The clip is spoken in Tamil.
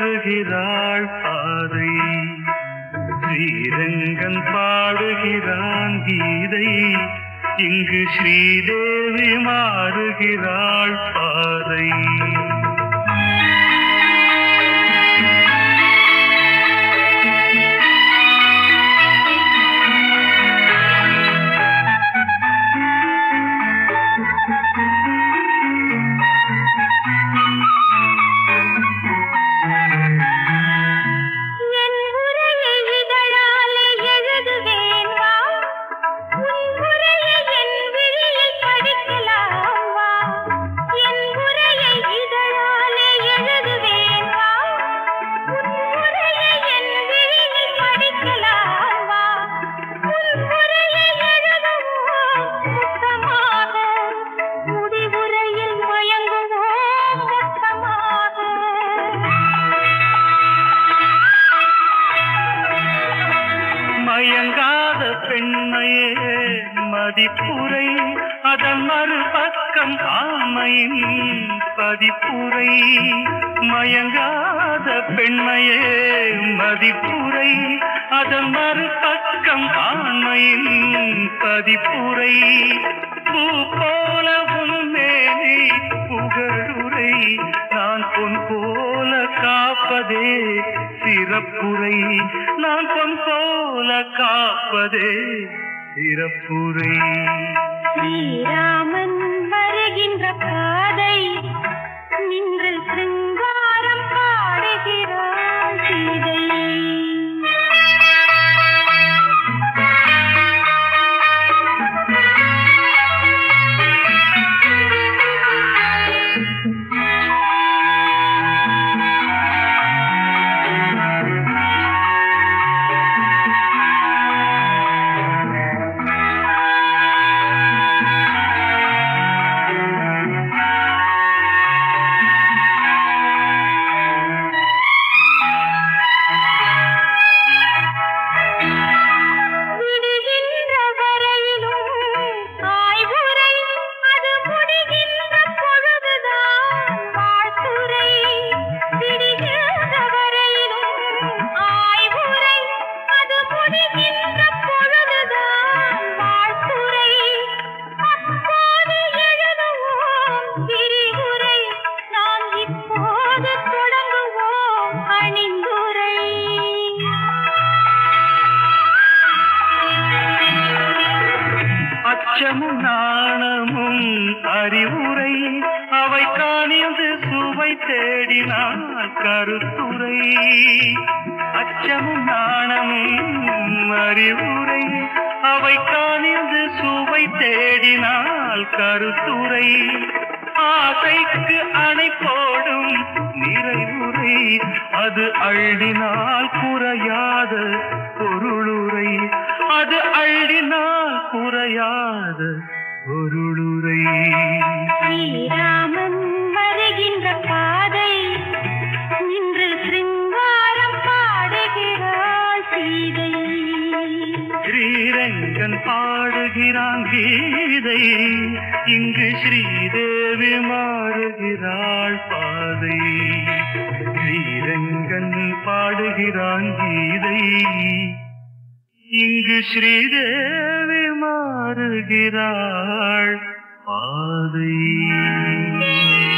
மாறுகிறாள் பாதை ஸ்ரீரங்கன் பாடுகிறான் கீதை இங்கு ஸ்ரீதேவி மாறுகிறாள் பாதை என் உரையை இதழாலே எழுதுவேன் வா உன் உரையை என் விழியில் படிக்கலாம் வா என் உரையை இதழாலே எழுதுவேன் வா உன் உரையை என் விழியில் படிக்கலாம் வா உன் உரையை எழுதுவோம் முத்தமாக முடிவுரையில் மயங்குவோம் மொத்தமாக மயங்காத பெண்மையே மதிப்புரை அதன் மறுபக்கம் ஆமையின் பதிப்புரை மயங்காத பெண்மையே மதிப்புரை அதன் மறுபக்கம் ஆமையின் பதிப்புரை பூ போல உன்மேனி புகழுரை நான் பொன் போல காப்பதே சிறப்புரை நான் பொன் போல காப்பதே சிறப்புரை ஸ்ரீராமன் வருகின்ற பாதை நின்று சிருங்காரம் பாடுகிறாள் சீதை விடுகின்ற வரையிலும் ஆய்வுரை அது முடிகின்ற பொழுதுதான் வாழ்த்துரை விடுகின்ற வரையிலும் ஆய்வுரை அது முடிகின்ற பொழுதுதான் வாழ்த்துரை அப்போது எழுதுவோம் விரிவுரை நாம் இப்போது தொடங்குவோம் அணிந்துரை அச்சமும் நாணமும் அறிவுரை அவை காணிந்து சுவை தேடினால் கருத்துரை அச்சமும் நாணமும் அறிவுரை அவை காணிந்து சுவை தேடினால் கருத்துரை ஆசைக்கு அணை போடும் நிறைவுரை அது அள்ளினால் குறையாத பொருளுரை அது அள்ளினால் குறையாத பொருளுரை ஸ்ரீராமன் வருகின்ற பாதை நின்று சிருங்காரம் பாடுகிறாள் சீதை ஸ்ரீரங்கன் பாடுகிறான் கீதை இங்கு ஸ்ரீதேவி மாறுகிறாள் பாதை ஸ்ரீரங்கன் பாடுகிறான் கீதை இங்கு ஸ்ரீதேவி மாறுகிறாள் பாதை